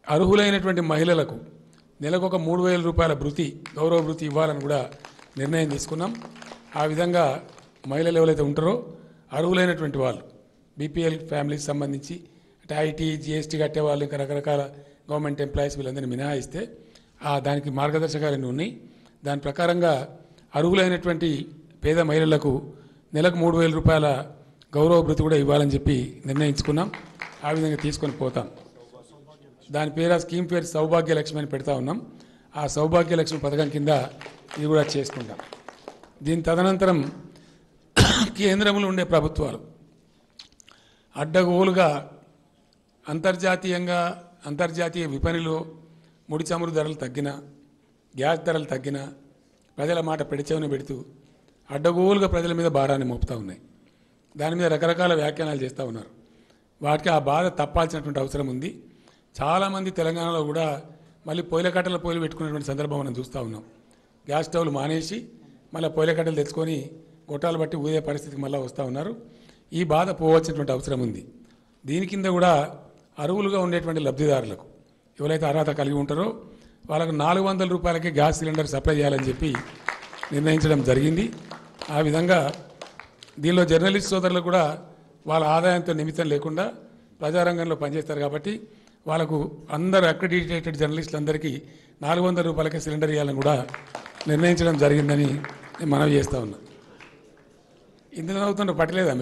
అర్హులైనటువంటి మహిళలకు నెలకు ఒక మూడు వేల రూపాయల భృతి గౌరవ భృతి ఇవ్వాలని కూడా నిర్ణయం తీసుకున్నాం ఆ విధంగా మహిళలు ఎవరైతే ఉంటారో అర్హులైనటువంటి వాళ్ళు బీపీఎల్ ఫ్యామిలీకి సంబంధించి అంటే ఐటీ జిఎస్టీ కట్టే వాళ్ళు ఇంకా రకరకాల గవర్నమెంట్ ఎంప్లాయీస్ వీళ్ళందరినీ మినహాయిస్తే ఆ దానికి మార్గదర్శకాలు ఉన్నాయి దాని ప్రకారంగా అర్హులైనటువంటి పేద మహిళలకు నెలకు మూడు వేల రూపాయల గౌరవ భృతి కూడా ఇవ్వాలని చెప్పి నిర్ణయించుకున్నాం ఆ విధంగా తీసుకొని పోతాం దాని పేరు ఆ స్కీమ్ పేరు సౌభాగ్య లక్ష్మి అని పెడతా ఉన్నాం ఆ సౌభాగ్య లక్ష్మి పథకం కింద ఇది కూడా చేసుకుంటాం దీని తదనంతరం కేంద్రంలో ఉండే ప్రభుత్వాలు అడ్డగోలుగా అంతర్జాతీయంగా అంతర్జాతీయ విపణిలో ముడి చమురు ధరలు తగ్గిన గ్యాస్ ధరలు తగ్గిన ప్రజల మాట పెడిచెవున పెడుతూ అడ్డగోలుగా ప్రజల మీద భారాన్ని మోపుతా ఉన్నాయి దాని మీద రకరకాల వ్యాఖ్యానాలు చేస్తూ ఉన్నారు వాటికి ఆ బాధ తప్పాల్సినటువంటి అవసరం ఉంది చాలామంది తెలంగాణలో కూడా మళ్ళీ పొయ్యిల కట్టెల పొయ్యిలు పెట్టుకునేటువంటి సందర్భం మనం చూస్తూ ఉన్నాం గ్యాస్ స్టవ్లు మానేసి మళ్ళీ పొయ్యిల కట్టెలు తెచ్చుకొని గొట్టాలు బట్టి ఊదే పరిస్థితికి మళ్ళీ వస్తూ ఉన్నారు ఈ బాధ పోవలసినటువంటి అవసరం ఉంది దీని కింద కూడా అరువులుగా ఉండేటువంటి లబ్ధిదారులకు ఎవరైతే అర్హత కలిగి ఉంటారో వాళ్ళకు నాలుగు వందల రూపాయలకి గ్యాస్ సిలిండర్ సప్లై చేయాలని చెప్పి నిర్ణయించడం జరిగింది ఆ విధంగా దీనిలో జర్నలిస్ట్ సోదరులు కూడా వాళ్ళ ఆదాయంతో నిమిత్తం లేకుండా ప్రజారంగంలో పనిచేస్తారు కాబట్టి వాళ్ళకు అందరు అక్రెడిటేటెడ్ జర్నలిస్టులందరికీ నాలుగు వందల రూపాయలకే సిలిండర్ ఇవ్వాలని కూడా నిర్ణయించడం జరిగిందని నేను మనవి చేస్తా ఉన్నా ఇందులో అవుతుంటే పట్టలేదా